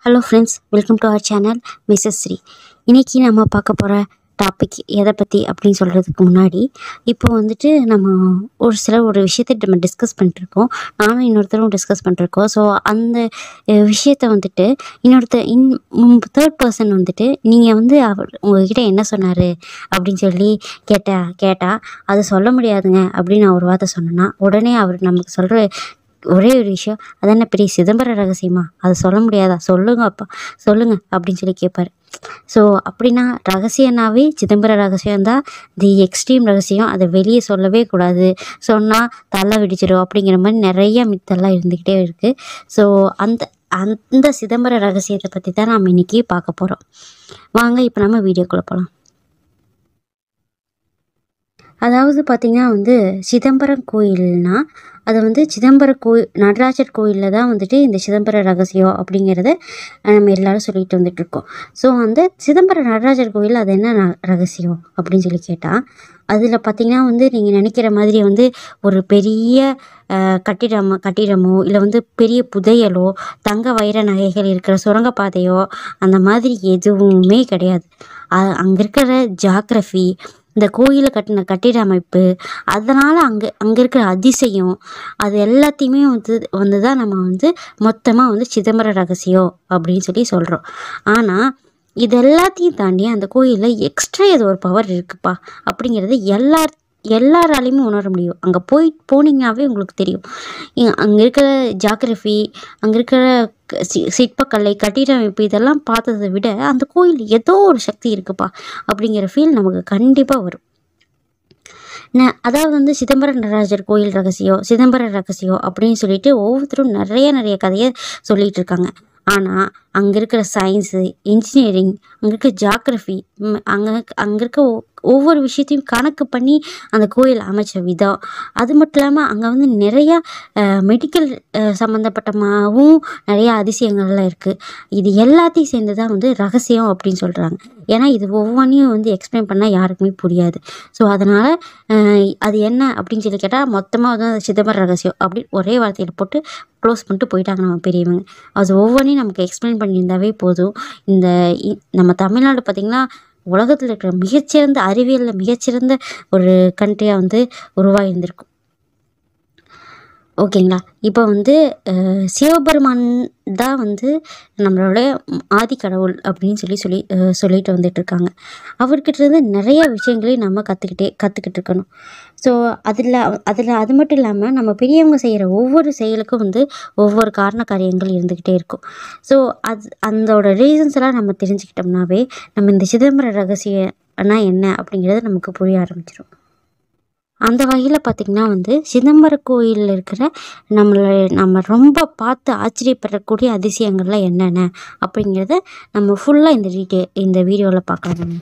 hello friends welcome to our channel Mrs Sri இன்றைக்கி நம்ம பார்க்க போகிற டாபிக் எதை பற்றி அப்படின்னு சொல்கிறதுக்கு முன்னாடி இப்போ வந்துட்டு நம்ம ஒரு சில ஒரு விஷயத்தை நம்ம டிஸ்கஸ் பண்ணிட்டுருக்கோம் நானும் இன்னொருத்தரும் டிஸ்கஸ் பண்ணிட்டுருக்கோம் ஸோ அந்த அஹ், விஷயத்தை வந்துட்டு இன்னொருத்தர் இன் தேர்ட் பர்சன் வந்துட்டு நீங்கள் வந்து அவர் உங்ககிட்ட என்ன சொன்னார் அப்படின்னு சொல்லி கேட்டா கேட்டால் அது சொல்ல முடியாதுங்க அப்படின்னு நான் ஒரு வார்த்தை சொன்னேன்னா உடனே அவர் நமக்கு சொல்கிற ஒரே ஒரு விஷயம் அது என்ன பெரிய சிதம்பர ரகசியமா அது சொல்ல முடியாதா சொல்லுங்க அப்பா சொல்லுங்க அப்படின்னு சொல்லி கேட்பாரு ஸோ அப்படின்னா ரகசியம்னாவே சிதம்பர ரகசியம்தான் தி எக்ஸ்ட்ரீம் ரகசியம் அதை வெளியே சொல்லவே கூடாது சொன்னால் தலை வெடிச்சிடும் அப்படிங்கிற மாதிரி நிறைய மித்தெல்லாம் இருந்துக்கிட்டே இருக்குது ஸோ அந்த அந்த சிதம்பர ரகசியத்தை பற்றி தான் நாம் இன்றைக்கி பார்க்க போகிறோம் வாங்க இப்போ நம்ம வீடியோக்குள்ளே போகலாம் அதாவது பார்த்திங்கன்னா வந்து சிதம்பரம் கோயில்னா அது வந்து சிதம்பரம் கோயில் நடராஜர் கோயிலில் தான் வந்துட்டு இந்த சிதம்பர ரகசியம் அப்படிங்கிறத அஹ், நம்ம எல்லாரும் சொல்லிட்டு வந்துட்டு இருக்கோம் ஸோ அந்த சிதம்பரம் நடராஜர் கோயில் அது என்ன ந- ரகசியம் அப்படின்னு சொல்லி கேட்டால் அதில் பார்த்திங்கன்னா வந்து நீங்கள் நினைக்கிற மாதிரி வந்து ஒரு பெரிய அஹ், கட்டிடம் கட்டிடமோ இல்லை வந்து பெரிய புதையலோ தங்க வைர நகைகள் இருக்கிற சுரங்கப்பாதையோ அந்த மாதிரி எதுவுமே கிடையாது அங்கே இருக்கிற ஜாக்ரஃபி இந்த கோயிலை கட்டின கட்டிட அமைப்பு அதனால் அங்கே அங்கே இருக்கிற அதிசயம் அது எல்லாத்தையுமே வந்து வந்து தான் நம்ம வந்து மொத்தமாக வந்து சிதம்பர ரகசியம் அப்படின்னு சொல்லி சொல்கிறோம் ஆனால் இது எல்லாத்தையும் தாண்டி அந்த கோயிலில் எக்ஸ்ட்ரா ஏதோ ஒரு பவர் இருக்குப்பா அப்படிங்கிறது எல்லார் எல்லாராலையுமே உணர முடியும் அங்கே போய் போனீங்கன்னாவே உங்களுக்கு தெரியும் அங்கே இருக்கிற ஜாகிரஃபி அங்கே இருக்கிற க- சி- சிற்பக்கலை கட்டிடமைப்பு இதெல்லாம் பார்த்ததை விட அந்த கோயில் ஏதோ ஒரு சக்தி இருக்குப்பா அப்படிங்கிற ஃபீல் நமக்கு கண்டிப்பாக வரும் ந- அதாவது வந்து சிதம்பரம் நடராஜர் கோயில் ரகசியம் சிதம்பரம் ரகசியம் அப்படின்னு சொல்லிட்டு ஒவ்வொருத்தரும் நிறைய நிறைய கதையை சொல்லிட்டு இருக்காங்க ஆனால் அங்கே இருக்கிற சயின்ஸு இன்ஜினியரிங் அங்கே இருக்க ஜாகிரஃபி அங்கே அங்கே இருக்க ஒ- ஒவ்வொரு விஷயத்தையும் கணக்கு பண்ணி அந்த கோயில் அமைச்ச விதம் அது மட்டும் இல்லாமல் அங்கே வந்து நிறையா மெடிக்கல் சம்மந்தப்பட்டமாகவும் நிறைய அதிசயங்கள்லாம் இருக்குது இது எல்லாத்தையும் சேர்ந்து தான் வந்து ரகசியம் அப்படின்னு சொல்கிறாங்க ஏன்னா இது ஒவ்வொன்றையும் வந்து எக்ஸ்பிளைன் பண்ணால் யாருக்குமே புரியாது ஸோ அதனால் அது என்ன அப்படின்னு சொல்லி கேட்டால் மொத்தமாக வந்து அது சிதம்பர ரகசியம் அப்படி ஒரே வார்த்தையில் போட்டு க்ளோஸ் பண்ணிட்டு போயிட்டாங்க நம்ம பெரியவங்க அது ஒவ்வொன்றையும் நமக்கு எக்ஸ்பிளைன் பண்ணியிருந்தாவே போதும் இந்த இ- நம்ம தமிழ்நாடு பார்த்திங்கன்னா உலகத்தில் இருக்கிற மிகச்சிறந்த அறிவியலில் மிகச்சிறந்த ஒரு கண்ட்ரியாக வந்து உருவாகியிருந்திருக்கும் ஓகேங்களா இப்போ வந்து அஹ், சிவபெருமான் தான் வந்து நம்மளோட ஆதி கடவுள் அப்படின்னு சொல்லி சொல்லி அஹ், சொல்லிட்டு வந்துட்டு இருக்காங்க அவர்கிட்ட இருந்து நிறைய விஷயங்களையும் நம்ம கற்றுக்கிட்டே கற்றுக்கிட்டு இருக்கணும் ஸோ அதில் அதில் அது மட்டும் இல்லாமல் நம்ம பெரியவங்க செய்கிற ஒவ்வொரு செயலுக்கும் வந்து ஒவ்வொரு காரண காரியங்கள் இருந்துக்கிட்டே இருக்கும் ஸோ அது அதோட ரீசன்ஸ் எல்லாம் நம்ம தெரிஞ்சுக்கிட்டோம்னாவே நம்ம இந்த சிதம்பர ரகசியம்னா என்ன அப்படிங்கிறது நமக்கு புரிய ஆரம்பிச்சிடும் அந்த வகையில் பார்த்திங்கன்னா வந்து சிதம்பர கோயிலில் இருக்கிற நம்மளை நம்ம ரொம்ப பார்த்து ஆச்சரியப்படக்கூடிய அதிசயங்கள்லாம் என்னென்ன அப்படிங்கிறத நம்ம ஃபுல்லாக இந்த டீட்டெ இந்த வீடியோவில் பார்க்கலாம்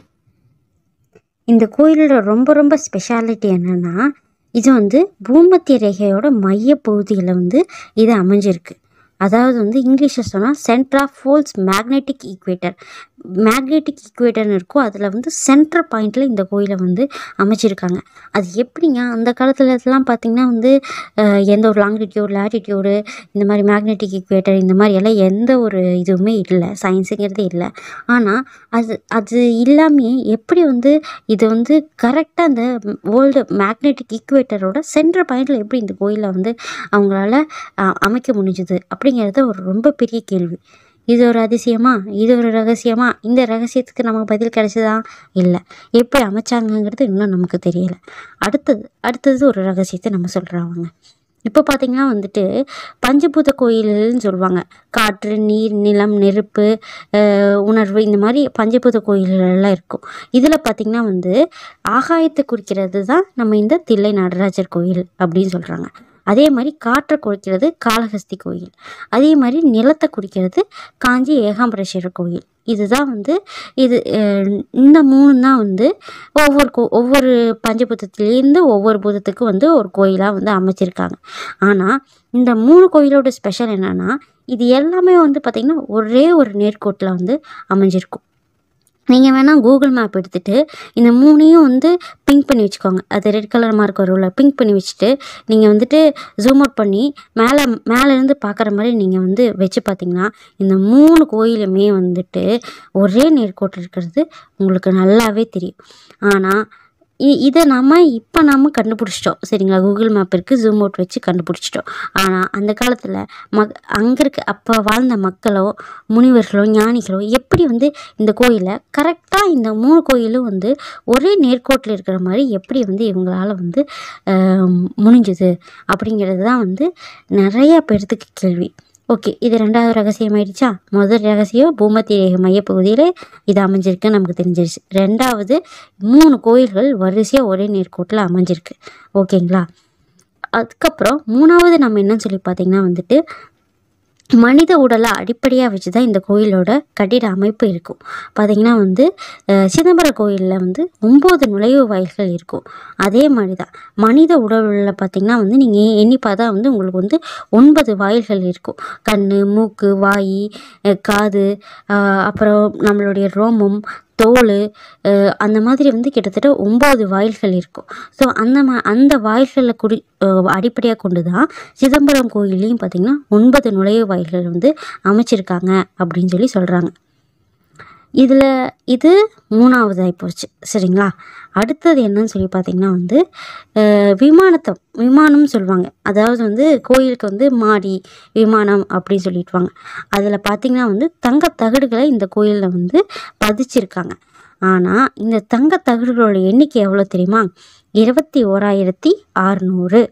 இந்த கோயிலோட ரொம்ப ரொம்ப ஸ்பெஷாலிட்டி என்னென்னா இது வந்து பூமத்திய ரேகையோட மைய பகுதியில் வந்து இது அமைஞ்சிருக்கு அதாவது வந்து இங்கிலீஷில் சொன்னால் centre of falls magnetic equator magnetic ஈக்குவேட்டர்னு இருக்கும் அதில் வந்து சென்டர் பாயிண்டில் இந்த கோயிலை வந்து அமைச்சிருக்காங்க அது எப்படிங்க அந்த காலத்துலலாம் பார்த்திங்கன்னா வந்து அஹ், எந்த ஒரு லாங்கிடியூட் லேட்டிடியூடு இந்த மாதிரி மேக்னெட்டிக் ஈக்குவேட்டர் இந்த மாதிரி எல்லாம் எந்த ஒரு இதுவுமே இல்லை சயின்ஸுங்கிறதே இல்லை ஆனால் அது அது இல்லாமையே எப்படி வந்து இது வந்து கரெக்டாக அந்த வேர்ல்டு மேக்னெட்டிக் ஈக்குவேட்டரோட சென்டர் பாயிண்டில் எப்படி இந்த கோயிலை வந்து அவங்களால அஹ், அமைக்க முடிஞ்சுது அப்படிங்கிறது ஒரு ரொம்ப பெரிய கேள்வி இது ஒரு அதிசயமா இது ஒரு ரகசியமா இந்த ரகசியத்துக்கு நமக்கு பதில் கிடைச்சதா இல்லை எப்படி அமைச்சாங்கங்கிறது இன்னும் நமக்கு தெரியல அடுத்தது அடுத்தது ஒரு ரகசியத்தை நம்ம சொல்கிறாங்க இப்போ பார்த்தீங்கன்னா வந்துட்டு பஞ்சபூத கோயில்னு சொல்லுவாங்க காற்று நீர் நிலம் நெருப்பு அஹ், உணர்வு இந்த மாதிரி பஞ்சபூத கோயில்கள்லாம் இருக்கும் இதில் பார்த்திங்கன்னா வந்து ஆகாயத்தை குறிக்கிறது தான் நம்ம இந்த தில்லை நடராஜர் கோயில் அப்படின்னு சொல்கிறாங்க அதே மாதிரி காற்றை குறிக்கிறது காளஹஸ்தி கோயில் அதே மாதிரி நிலத்தை குறிக்கிறது காஞ்சி ஏகாம்பரேஸ்வரர் கோயில் இதுதான் வந்து இது அஹ், இந்த மூணு தான் வந்து ஒவ்வொரு கோ ஒவ்வொரு பஞ்சபூதத்துலேருந்து ஒவ்வொரு பூதத்துக்கும் வந்து ஒரு கோயிலாக வந்து அமைச்சிருக்காங்க ஆனால் இந்த மூணு கோயிலோட ஸ்பெஷல் என்னென்னா இது எல்லாமே வந்து பார்த்திங்கன்னா ஒரே ஒரு நேர்கோட்டில் வந்து அமைஞ்சிருக்கும் நீங்கள் வேணால் கூகுள் மேப் எடுத்துகிட்டு இந்த மூணையும் வந்து பிங்க் பண்ணி வச்சுக்கோங்க அது ரெட் கலர் மார்க் வரும்ல பிங்க் பண்ணி வச்சுட்டு நீங்கள் வந்துட்டு ஜூம் அவுட் பண்ணி மேலே மேலேருந்து பார்க்குற மாதிரி நீங்கள் வந்து வச்சு பார்த்தீங்கன்னா இந்த மூணு கோயிலுமே வந்துட்டு ஒரே நேர்கோட்டில் இருக்கிறது உங்களுக்கு நல்லாவே தெரியும் ஆனால் இ இதை நம்ம இப்போ நம்ம கண்டுபிடிச்சிட்டோம் சரிங்களா கூகுள் மேப் இருக்குது ஜூம் அவுட் வச்சு கண்டுபிடிச்சிட்டோம் ஆனால் அந்த காலத்தில் மக் அங்கே இருக்க அப்போ வாழ்ந்த மக்களோ முனிவர்களோ ஞானிகளோ எப்படி வந்து இந்த கோயிலை கரெக்டாக இந்த மூணு கோயிலும் வந்து ஒரே நேர்கோட்டில் இருக்கிற மாதிரி எப்படி வந்து இவங்களால வந்து ஆஹ், முடிஞ்சுது அப்படிங்கிறது தான் வந்து நிறைய பேர்த்துக்கு கேள்வி ஓகே இது ரெண்டாவது ரகசியம் ஆயிடுச்சா முதல் ரகசியம் பூமத்திய ரேகை மையப்பகுதியில் இது அமைஞ்சிருக்கு நமக்கு தெரிஞ்சிருச்சு ரெண்டாவது மூணு கோயில்கள் வரிசையாக ஒரே நேர்கோட்டில் அமைஞ்சிருக்கு ஓகேங்களா அதுக்கப்புறம் மூணாவது நம்ம என்னன்னு சொல்லி பார்த்தீங்கன்னா வந்துட்டு மனித உடலை அடிப்படையாக வச்சு தான் இந்த கோயிலோட கட்டிட அமைப்பு இருக்கும் பார்த்தீங்கன்னா வந்து அஹ், சிதம்பரம் கோயிலில் வந்து ஒம்பது நுழைவு வாயில்கள் இருக்கும் அதே மாதிரி தான் மனித உடலில் பார்த்தீங்கன்னா வந்து நீங்கள் எண்ணி பார்த்தா வந்து உங்களுக்கு வந்து ஒன்பது வாயில்கள் இருக்கும் கண் மூக்கு வாய் அஹ், காது அஹ், அப்புறம் நம்மளுடைய ரோமம் தோல் அஹ், அந்த மாதிரி வந்து கிட்டத்தட்ட ஒம்பது வாயில்கள் இருக்கும் ஸோ அந்த மா அந்த வாயில்களை குடி அடிப்படையாக கொண்டு தான் சிதம்பரம் கோயிலையும் பார்த்திங்கன்னா ஒன்பது நுழைவு வாயில்கள் வந்து அமைச்சிருக்காங்க அப்படின்னு சொல்லி சொல்கிறாங்க இதில் இது மூணாவது ஆகிப்போச்சு சரிங்களா அடுத்தது என்னன்னு சொல்லி பார்த்தீங்கன்னா வந்து அஹ், விமானத்தை விமானம்னு சொல்லுவாங்க அதாவது வந்து கோயிலுக்கு வந்து மாடி விமானம் அப்படின்னு சொல்லிட்டுவாங்க அதில் பார்த்தீங்கன்னா வந்து தங்க தகடுகளை இந்த கோயிலில் வந்து பதிச்சிருக்காங்க ஆனால் இந்த தங்க தகடுகளோட எண்ணிக்கை எவ்வளோ தெரியுமா இருபத்தி ஓராயிரத்தி அறநூறு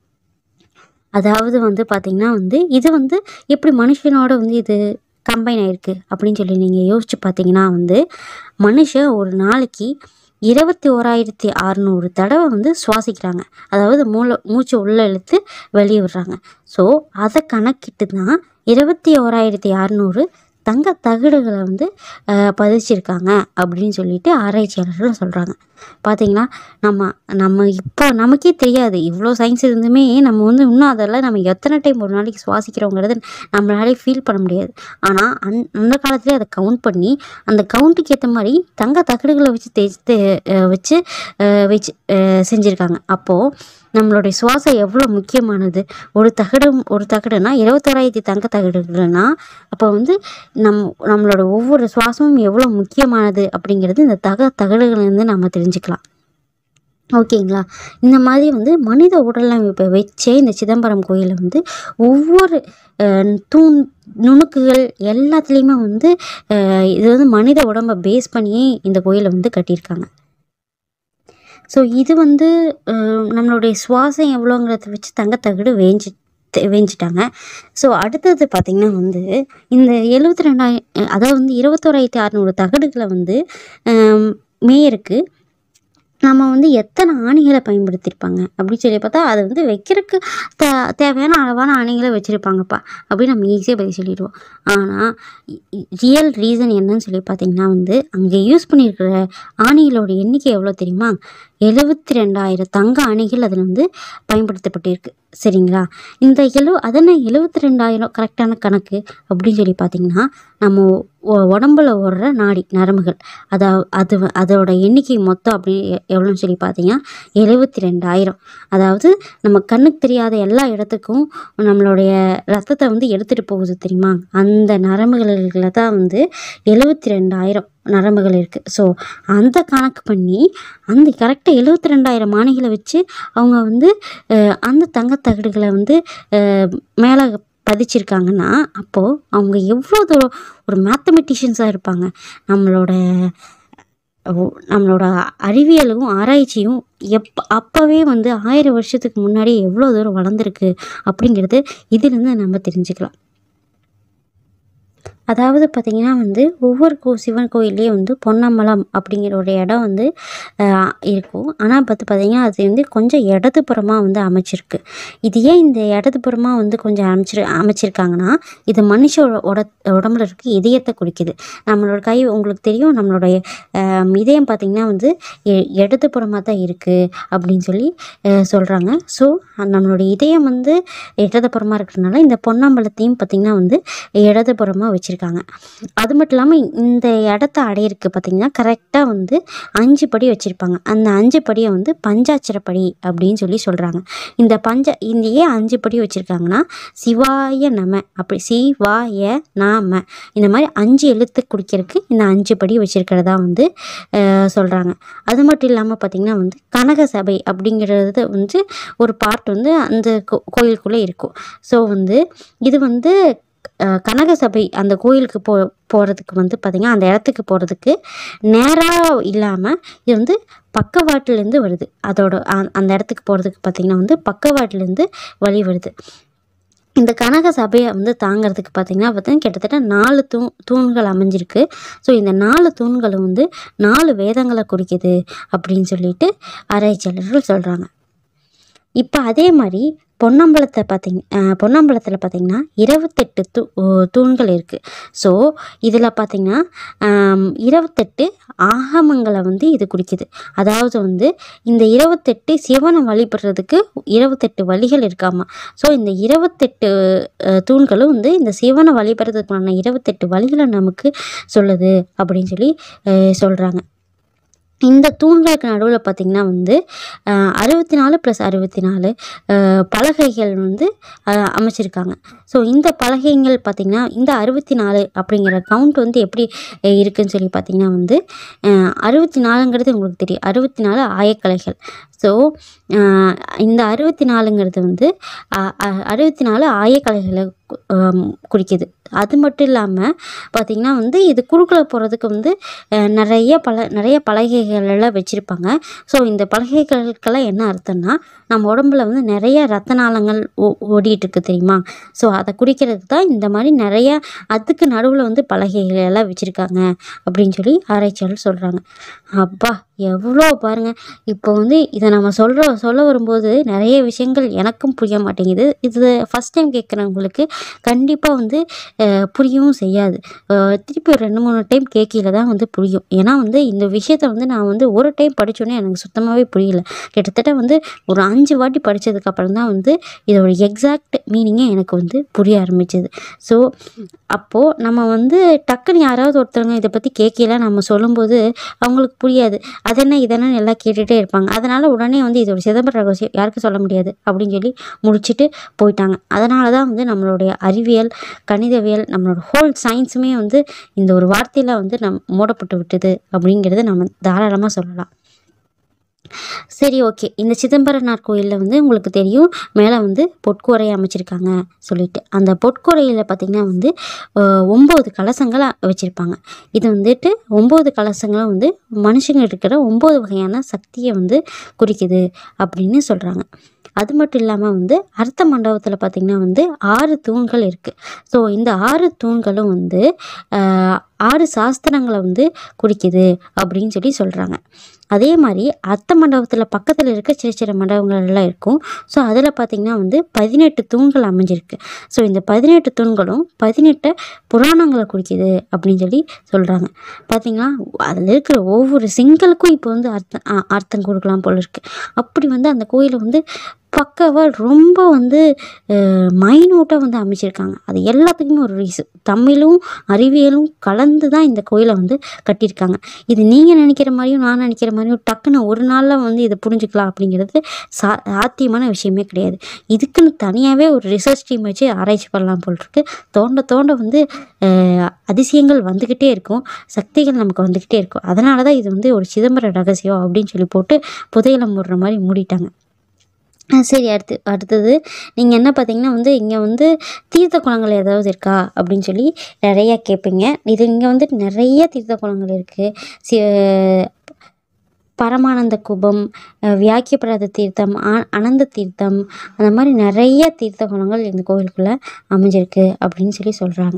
அதாவது வந்து பார்த்திங்கன்னா வந்து இது வந்து எப்படி மனுஷனோட வந்து இது கம்பைன் ஆயிருக்கு அப்படின்னு சொல்லி நீங்கள் யோசிச்சு பார்த்தீங்கன்னா வந்து மனுஷன் ஒரு நாளைக்கு இருபத்தி ஓராயிரத்தி அறநூறு தடவை வந்து சுவாசிக்கிறாங்க அதாவது மூளை மூச்சு உள்ளே இழுத்து வெளியே விடுறாங்க ஸோ அதை கணக்கிட்டு தான் இருபத்தி ஓராயிரத்தி அறநூறு தங்க தகடுகளை வந்து அஹ், பதிச்சிருக்காங்க அப்படின்னு சொல்லிட்டு ஆராய்ச்சியாளர்கள் சொல்கிறாங்க பார்த்தீங்களா நம்ம நம்ம இப்போ நமக்கே தெரியாது இவ்வளோ சயின்ஸ் இருந்துமே நம்ம வந்து இன்னும் அதெல்லாம் நம்ம எத்தனை டைம் ஒரு நாளைக்கு சுவாசிக்கிறோங்கிறது நம்மளாலே ஃபீல் பண்ண முடியாது ஆனால் அந் அந்த காலத்துலேயே அதை கவுண்ட் பண்ணி அந்த கவுண்ட்டுக்கு ஏற்ற மாதிரி தங்க தகடுகளை வச்சு தேய்ச்சி வச்சு அஹ், வச்சு அஹ், செஞ்சுருக்காங்க அப்போது நம்மளுடைய சுவாசம் எவ்வளோ முக்கியமானது ஒரு தகடு ஒரு தகடுனா இருபத்தோராயிரத்தி தங்க தகடுகள்னா அப்போ வந்து நம் நம்மளோட ஒவ்வொரு சுவாசமும் எவ்வளோ முக்கியமானது அப்படிங்கிறது இந்த தக தகடுகள்லேருந்து நம்ம தெரிஞ்சுக்கலாம் ஓகேங்களா இந்த மாதிரி வந்து மனித உடலமைப்பை வச்சே இந்த சிதம்பரம் கோயிலில் வந்து ஒவ்வொரு அஹ், தூண் நுணுக்குகள் எல்லாத்துலேயுமே வந்து அஹ், இது வந்து மனித உடம்பை பேஸ் பண்ணியே இந்த கோயிலை வந்து கட்டியிருக்காங்க ஸோ இது வந்து அஹ், நம்மளுடைய சுவாசம் எவ்வளோங்கிறத வச்சு தங்கத்தகடு வேஞ்சு வேஞ்சிட்டாங்க ஸோ அடுத்தது பார்த்திங்கன்னா வந்து இந்த எழுபத்தி ரெண்டாயிரம் அதாவது வந்து இருபத்தோராயிரத்தி அறநூறு தகடுகளை வந்து ஆம், மேயருக்கு நம்ம வந்து எத்தனை ஆணிகளை பயன்படுத்தியிருப்பாங்க அப்படின்னு சொல்லி பார்த்தா அதை வந்து வைக்கிறதுக்கு தே தேவையான அளவான ஆணிகளை வச்சுருப்பாங்கப்பா அப்படின்னு நம்ம ஈஸியாக பதில் சொல்லிடுவோம் ஆனால் ரியல் ரீசன் என்னன்னு சொல்லி பார்த்தீங்கன்னா வந்து அங்கே யூஸ் பண்ணியிருக்கிற ஆணிகளோட எண்ணிக்கை எவ்வளோ தெரியுமா எழுபத்தி ரெண்டாயிரம் தங்க அணிகள் அதில் வந்து பயன்படுத்தப்பட்டிருக்கு சரிங்களா இந்த எழு அதென்ன எழுபத்தி ரெண்டாயிரம் கரெக்டான கணக்கு அப்படின்னு சொல்லி பார்த்தீங்கன்னா நம்ம ஒ- உடம்புல ஓடுற நாடி நரம்புகள் அதா அது வ- அதோட எண்ணிக்கை மொத்தம் அப்படி எ- எவ்வளோன்னு சொல்லி பார்த்தீங்கன்னா எழுபத்தி ரெண்டாயிரம் அதாவது நம்ம கண்ணுக்கு தெரியாத எல்லா இடத்துக்கும் நம்மளுடைய ரத்தத்தை வந்து எடுத்துகிட்டு போகுது தெரியுமா அந்த நரம்புகளில் தான் வந்து எழுபத்தி ரெண்டாயிரம் நரம்புகள் இருக்குது ஸோ அந்த கணக்கு பண்ணி அந்த கரெக்டாக எழுபத்தி ரெண்டாயிரம் மாணிகளை வச்சு அவங்க வந்து அஹ், அந்த தங்கத்தகடுகளை வந்து மேலே பதிச்சிருக்காங்கன்னா அப்போது அவங்க எவ்வளோ தூரம் ஒரு மேத்தமெட்டிஷியன்ஸாக இருப்பாங்க நம்மளோட ஓ- நம்மளோட அறிவியலும் ஆராய்ச்சியும் எப் அப்போவே வந்து ஆயிரம் வருஷத்துக்கு முன்னாடி எவ்வளோ தூரம் வளர்ந்துருக்கு அப்படிங்கிறது இதிலிருந்து நம்ம தெரிஞ்சுக்கலாம் அதாவது பார்த்திங்கன்னா வந்து ஒவ்வொரு கோ சிவன் கோயில்லையே வந்து பொன்னம்பலம் அப்படிங்கிற ஒரு இடம் வந்து ஆஹ், இருக்கும் ஆனால் பார்த்து பார்த்திங்கன்னா அது வந்து கொஞ்சம் இடதுபுறமாக வந்து அமைச்சிருக்கு இது ஏன் இந்த இடதுபுறமாக வந்து கொஞ்சம் அமைச்சிரு அமைச்சிருக்காங்கன்னா இது மனுஷோட உட உடம்புல இருக்க இதயத்தை குறிக்குது நம்மளோட கை உங்களுக்கு தெரியும் நம்மளுடைய ஆஹ், இதயம் பார்த்திங்கன்னா வந்து எ- இடதுபுறமாக தான் இருக்குது அப்படின்னு சொல்லி சொல்கிறாங்க ஸோ நம்மளுடைய இதயம் வந்து இடதுபுறமாக இருக்கிறதுனால இந்த பொன்னம்பலத்தையும் பார்த்திங்கன்னா வந்து இடதுபுறமாக வச்சுருக்காங்க வச்சுருக்காங்க அது மட்டும் இல்லாமல் இந்த இடத்த அடையிறதுக்கு பார்த்திங்கன்னா கரெக்டாக வந்து அஞ்சு படி வச்சுருப்பாங்க அந்த அஞ்சு படியை வந்து பஞ்சாட்சரப்படி அப்படின்னு சொல்லி சொல்கிறாங்க இந்த பஞ்ச இந்த ஏன் அஞ்சு படி வச்சுருக்காங்கன்னா சிவாய நம அப்படி சிவாய நாம இந்த மாதிரி அஞ்சு எழுத்து குடிக்கிறதுக்கு இந்த அஞ்சு படி வச்சுருக்கிறதா வந்து சொல்கிறாங்க அது மட்டும் இல்லாமல் பார்த்திங்கன்னா வந்து கனக சபை அப்படிங்கிறது வந்து ஒரு பார்ட் வந்து அந்த கோ கோயிலுக்குள்ளே இருக்கும் ஸோ வந்து இது வந்து அஹ், கனக சபை அந்த கோயிலுக்கு போ போகிறதுக்கு வந்து பார்த்திங்கன்னா அந்த இடத்துக்கு போகிறதுக்கு நேராக இல்லாமல் இது வந்து பக்கவாட்டிலேருந்து வருது அதோட அ- அந்த இடத்துக்கு போகிறதுக்கு பார்த்திங்கன்னா வந்து பக்கவாட்டிலேருந்து வழி வருது இந்த கனக சபையை வந்து தாங்கிறதுக்கு பார்த்திங்கன்னா பார்த்தீங்கன்னா கிட்டத்தட்ட நாலு தூ தூண்கள் அமைஞ்சிருக்கு ஸோ இந்த நாலு தூண்களும் வந்து நாலு வேதங்களை குறிக்குது அப்படின்னு சொல்லிட்டு ஆராய்ச்சியாளர்கள் சொல்கிறாங்க இப்போ அதே மாதிரி பொன்னம்பலத்தை பார்த்தீங்க அஹ் பொன்னம்பலத்தில் பார்த்தீங்கன்னா இருபத்தெட்டு தூ ஓ, தூண்கள் இருக்குது ஸோ இதில் பார்த்தீங்கன்னா ஆம், இருபத்தெட்டு ஆகமங்களை வந்து இது குறிக்குது அதாவது வந்து இந்த இருபத்தெட்டு சிவனை வழிபடுறதுக்கு இருபத்தெட்டு வழிகள் இருக்காமா ஸோ இந்த இருபத்தெட்டு அஹ், தூண்களும் வந்து இந்த சிவனை வழிபடுறதுக்கான இருபத்தெட்டு வழிகளை நமக்கு சொல்லுது அப்படின்னு சொல்லி சொல்கிறாங்க இந்த தூண்களுக்கு நடுவில் பார்த்திங்கன்னா வந்து அறுபத்தி நாலு ப்ளஸ் அறுபத்தி நாலு பலகைகள் வந்து அஹ், அமைச்சிருக்காங்க ஸோ இந்த பலகைகள் பார்த்திங்கன்னா இந்த அறுபத்தி நாலு அப்படிங்கிற கவுண்ட் வந்து எப்படி அஹ், இருக்குன்னு சொல்லி பார்த்திங்கன்னா வந்து அறுபத்தி நாலுங்கிறது உங்களுக்கு தெரியும் அறுபத்தி நாலு ஆயக்கலைகள் ஸோ இந்த அறுபத்தி நாலுங்கிறது வந்து அறுபத்தி நாலு ஆயக்கலைகளை கு- ஆம், குறிக்குது அது மட்டும் இல்லாமல் பார்த்திங்கன்னா வந்து இது குறுக்கில் போகிறதுக்கு வந்து அஹ், நிறைய பல நிறைய பலகைகள் எல்லாம் வச்சுருப்பாங்க ஸோ இந்த பலகைகளுக்கெல்லாம் என்ன அர்த்தம்னா நம்ம உடம்புல வந்து நிறைய ரத்த நாளங்கள் ஓ ஓடிட்டு இருக்கு தெரியுமா ஸோ அதை குறிக்கிறதுக்கு தான் இந்த மாதிரி நிறைய அதுக்கு நடுவில் வந்து பலகைகள் எல்லாம் வச்சுருக்காங்க அப்படின்னு சொல்லி ஆராய்ச்சியாளர் சொல்கிறாங்க அப்பா எவ்வளோ பாருங்கள் இப்போ வந்து இதை நம்ம சொல்கிற சொல்ல வரும்போது நிறைய விஷயங்கள் எனக்கும் புரிய மாட்டேங்குது இது ஃபஸ்ட் டைம் கேட்குறவங்களுக்கு கண்டிப்பாக வந்து அஹ், புரியவும் செய்யாது அஹ், திருப்பி ஒரு ரெண்டு மூணு டைம் கேட்கல தான் வந்து புரியும் ஏன்னா வந்து இந்த விஷயத்தை வந்து நான் வந்து ஒரு டைம் படித்தோன்னே எனக்கு சுத்தமாகவே புரியல கிட்டத்தட்ட வந்து ஒரு அஞ்சு வாட்டி படித்ததுக்கப்புறம் தான் வந்து இதோட எக்ஸாக்ட் மீனிங்கே எனக்கு வந்து புரிய ஆரம்பிச்சது ஸோ அப்போது நம்ம வந்து டக்குன்னு யாராவது ஒருத்தவங்க இதை பற்றி கேட்கல நம்ம சொல்லும்போது அவங்களுக்கு புரியாது அதென்ன இதென்ன எல்லாம் கேட்டுகிட்டே இருப்பாங்க அதனால் உடனே வந்து இதோட சிதம்பர ரகசியம் யாருக்கும் சொல்ல முடியாது அப்படின்னு சொல்லி முடிச்சுட்டு போயிட்டாங்க அதனால தான் வந்து நம்மளுடைய அறிவியல் கணிதவியல் நம்மளோட ஹோல் சயின்ஸுமே வந்து இந்த ஒரு வார்த்தையில் வந்து நம் மூடப்பட்டு விட்டது அப்படிங்கிறத நம்ம தாராளமாக சொல்லலாம் சரி ஓகே இந்த சிதம்பரனார் கோயிலில் வந்து உங்களுக்கு தெரியும் மேலே வந்து பொற்கூரை அமைச்சிருக்காங்க சொல்லிட்டு அந்த பொற்கூரையில் பார்த்திங்கன்னா வந்து அஹ், ஒம்பது கலசங்களை வச்சுருப்பாங்க இது வந்துட்டு ஒம்பது கலசங்களும் வந்து மனுஷங்க இருக்கிற ஒம்பது வகையான சக்தியை வந்து குறிக்குது அப்படின்னு சொல்கிறாங்க அது மட்டும் இல்லாமல் வந்து அர்த்த மண்டபத்தில் பார்த்திங்கன்னா வந்து ஆறு தூண்கள் இருக்குது ஸோ இந்த ஆறு தூண்களும் வந்து ஆஹ், ஆறு சாஸ்திரங்களை வந்து குறிக்குது அப்படின்னு சொல்லி சொல்கிறாங்க அதே மாதிரி அர்த்த மண்டபத்தில் பக்கத்தில் இருக்க சின்ன சின்ன மண்டபங்கள் எல்லாம் இருக்கும் ஸோ அதில் பார்த்திங்கன்னா வந்து பதினெட்டு தூண்கள் அமைஞ்சிருக்கு ஸோ இந்த பதினெட்டு தூண்களும் பதினெட்டு புராணங்களை குறிக்குது அப்படின்னு சொல்லி சொல்கிறாங்க பார்த்தீங்களா அதில் இருக்கிற ஒவ்வொரு சிங்களுக்கும் இப்போ வந்து அர்த்தம் அ- அர்த்தம் கொடுக்கலாம் போல இருக்குது அப்படி வந்து அந்த கோயிலை வந்து பக்காவாக ரொம்ப வந்து மைனூட்டாக வந்து அமைச்சிருக்காங்க அது எல்லாத்துக்குமே ஒரு ரீசன் தமிழும் அறிவியலும் கலந்து தான் இந்த கோயிலை வந்து கட்டியிருக்காங்க இது நீங்கள் நினைக்கிற மாதிரியும் நான் நினைக்கிற மாதிரியும் டக்குன்னு ஒரு நாளில் வந்து இதை புரிஞ்சுக்கலாம் அப்படிங்கிறது சா சாத்தியமான விஷயமே கிடையாது இதுக்குன்னு தனியாகவே ஒரு ரிசர்ச் டீம் வச்சு ஆராய்ச்சி பண்ணலாம் போல் இருக்கு தோண்ட தோண்ட வந்து அஹ், அதிசயங்கள் வந்துக்கிட்டே இருக்கும் சக்திகள் நமக்கு வந்துக்கிட்டே இருக்கும் அதனால தான் இது வந்து ஒரு சிதம்பர ரகசியம் அப்படின்னு சொல்லி போட்டு புதையலை மூடுற மாதிரி மூடிட்டாங்க ஆ, சரி அடுத்து அடுத்தது நீங்கள் என்ன பார்த்தீங்கன்னா வந்து இங்கே வந்து தீர்த்த குளங்கள் ஏதாவது இருக்கா அப்படின்னு சொல்லி நிறையா கேட்பீங்க இது இங்கே வந்து நிறைய தீர்த்த குளங்கள் இருக்குது சி பரமானந்த குபம் அஹ், வியாக்கியபிரத தீர்த்தம் ஆ- அனந்த தீர்த்தம் அந்த மாதிரி நிறைய தீர்த்த குளங்கள் இந்த கோவிலுக்குள்ளே அமைஞ்சிருக்கு அப்படின்னு சொல்லி சொல்கிறாங்க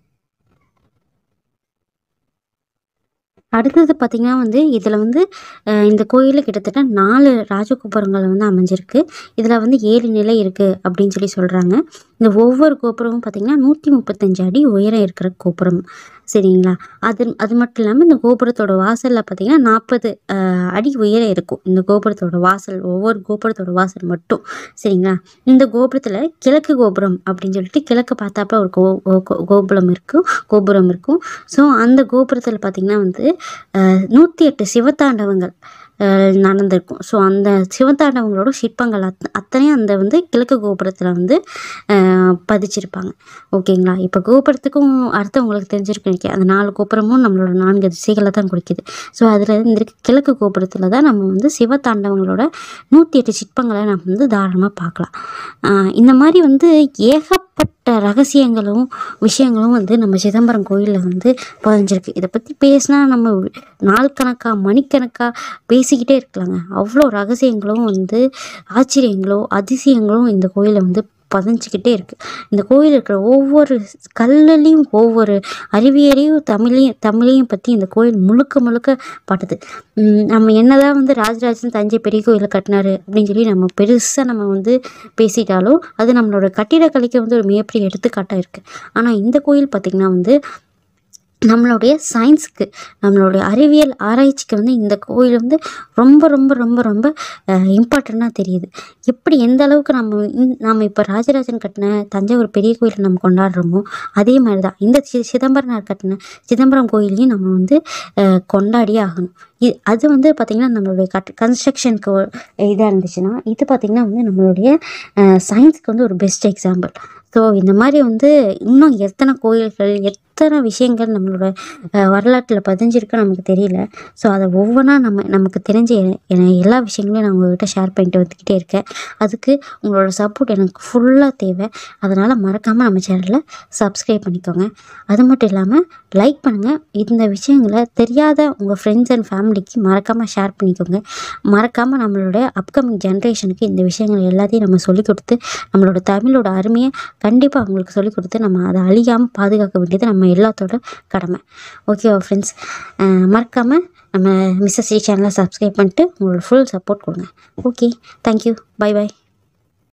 அடுத்தது பார்த்திங்கன்னா வந்து இதில் வந்து அஹ், இந்த கோயிலில் கிட்டத்தட்ட நாலு ராஜகோபுரங்கள் வந்து அமைஞ்சிருக்கு இதில் வந்து ஏழு நிலை இருக்குது அப்படின்னு சொல்லி சொல்கிறாங்க இந்த ஒவ்வொரு கோபுரமும் பார்த்திங்கன்னா நூற்றி முப்பத்தஞ்சு அடி உயரம் இருக்கிற கோபுரம் சரிங்களா அது அது மட்டும் இல்லாமல் இந்த கோபுரத்தோட வாசலில் பார்த்தீங்கன்னா நாற்பது அடி உயரம் இருக்கும் இந்த கோபுரத்தோட வாசல் ஒவ்வொரு கோபுரத்தோட வாசல் மட்டும் சரிங்களா இந்த கோபுரத்தில் கிழக்கு கோபுரம் அப்படின்னு சொல்லிட்டு கிழக்கு பார்த்தாப்புல ஒரு கோ கோ- கோபுரம் இருக்கும் கோபுரம் இருக்கும் ஸோ அந்த கோபுரத்தில் பார்த்திங்கன்னா வந்து நூற்றி எட்டு சிவத்தாண்டவங்கள் அஹ், நடந்திருக்கும் ஸோ அந்த சிவத்தாண்டவங்களோட சிற்பங்கள் அத் அத்தனையும் அந்த வந்து கிழக்கு கோபுரத்தில் வந்து அஹ், பதிச்சிருப்பாங்க ஓகேங்களா இப்போ கோபுரத்துக்கும் அர்த்தம் உங்களுக்கு தெரிஞ்சிருக்கு நினைக்கிறேன் அந்த நாலு கோபுரமும் நம்மளோட நான்கு திசைகளை தான் குறிக்குது ஸோ அதில் இந்த கிழக்கு கோபுரத்தில் தான் நம்ம வந்து சிவத்தாண்டவங்களோட நூற்றி எட்டு சிற்பங்களை நம்ம வந்து தாராளமாக பார்க்கலாம் ஆஹ் இந்த மாதிரி வந்து ஏகப்பட்ட ரகசியங்களும் விஷயங்களும் வந்து நம்ம சிதம்பரம் கோயிலில் வந்து பதிஞ்சிருக்கு இதை பற்றி பேசினா நம்ம நாள் கணக்காக மணிக்கணக்காக பேசிக்கிட்டே இருக்கலாங்க அவ்வளோ ரகசியங்களும் வந்து ஆச்சரியங்களும் அதிசயங்களும் இந்த கோயிலில் வந்து பதிஞ்சிக்கிட்டே இருக்குது இந்த கோயில் இருக்கிற ஒவ்வொரு கல்லுலேயும் ஒவ்வொரு அறிவியலையும் தமிழையும் தமிழையும் பற்றி இந்த கோயில் முழுக்க முழுக்க பாட்டுது உம் நம்ம என்னதான் வந்து ராஜராஜன் தஞ்சை பெரிய கோயிலை கட்டினாரு அப்படின்னு சொல்லி நம்ம பெருசாக நம்ம வந்து பேசிட்டாலும் அது நம்மளோட கட்டிடக்கலைக்கு வந்து ஒரு மிகப்பெரிய எடுத்துக்காட்டாக இருக்குது ஆனால் இந்த கோயில் பார்த்திங்கன்னா வந்து நம்மளுடைய சயின்ஸுக்கு நம்மளுடைய அறிவியல் ஆராய்ச்சிக்கு வந்து இந்த கோயில் வந்து ரொம்ப ரொம்ப ரொம்ப ரொம்ப இம்பார்ட்டண்ட்டாக தெரியுது எப்படி எந்த அளவுக்கு நம்ம இந்த- நம்ம இப்போ ராஜராஜன் கட்டின தஞ்சாவூர் பெரிய கோயிலை நம்ம கொண்டாடுறோமோ அதே மாதிரி தான் இந்த சி சிதம்பரனார் கட்டின சிதம்பரம் கோயிலையும் நம்ம வந்து அஹ், கொண்டாடியே ஆகணும் இது அது வந்து பார்த்திங்கன்னா நம்மளுடைய கட் கன்ஸ்ட்ரக்ஷனுக்கு இதாக இருந்துச்சுன்னா இது பார்த்திங்கன்னா வந்து நம்மளுடைய சயின்ஸுக்கு வந்து ஒரு பெஸ்ட் எக்ஸாம்பிள் ஸோ இந்த மாதிரி வந்து இன்னும் எத்தனை கோயில்கள் எத்தனை விஷயங்கள் நம்மளோட வரலாற்றில் பதிஞ்சிருக்கு நமக்கு தெரியல ஸோ அதை ஒவ்வொன்றா நம்ம நமக்கு தெரிஞ்ச எ- எ- எல்லா விஷயங்களையும் நான் உங்கள்கிட்ட ஷேர் பண்ணிட்டு வந்துக்கிட்டே இருக்கேன் அதுக்கு உங்களோட சப்போர்ட் எனக்கு ஃபுல்லாக தேவை அதனால் மறக்காமல் நம்ம சேனலை சப்ஸ்கிரைப் பண்ணிக்கோங்க அது மட்டும் இல்லாமல் லைக் பண்ணுங்கள் இந்த விஷயங்களை தெரியாத உங்கள் ஃப்ரெண்ட்ஸ் அண்ட் ஃபேமிலிக்கு மறக்காமல் ஷேர் பண்ணிக்கோங்க மறக்காமல் நம்மளோட அப்கமிங் ஜென்ரேஷனுக்கு இந்த விஷயங்கள் எல்லாத்தையும் நம்ம சொல்லிக் கொடுத்து நம்மளோட தமிழோட அருமையை கண்டிப்பாக அவங்களுக்கு சொல்லிக் கொடுத்து நம்ம அதை அழியாமல் பாதுகாக்க வேண்டியது நம்ம எல்லாத்தோட கடமை ஓகேவா ஃப்ரெண்ட்ஸ் மறக்காமல் நம்ம மிஸ்ஸஸ் ஸ்ரீ சேனலை சப்ஸ்கிரைப் பண்ணிட்டு உங்களோட ஃபுல் சப்போர்ட் கொடுங்க ஓகே தேங்க்யூ பை பை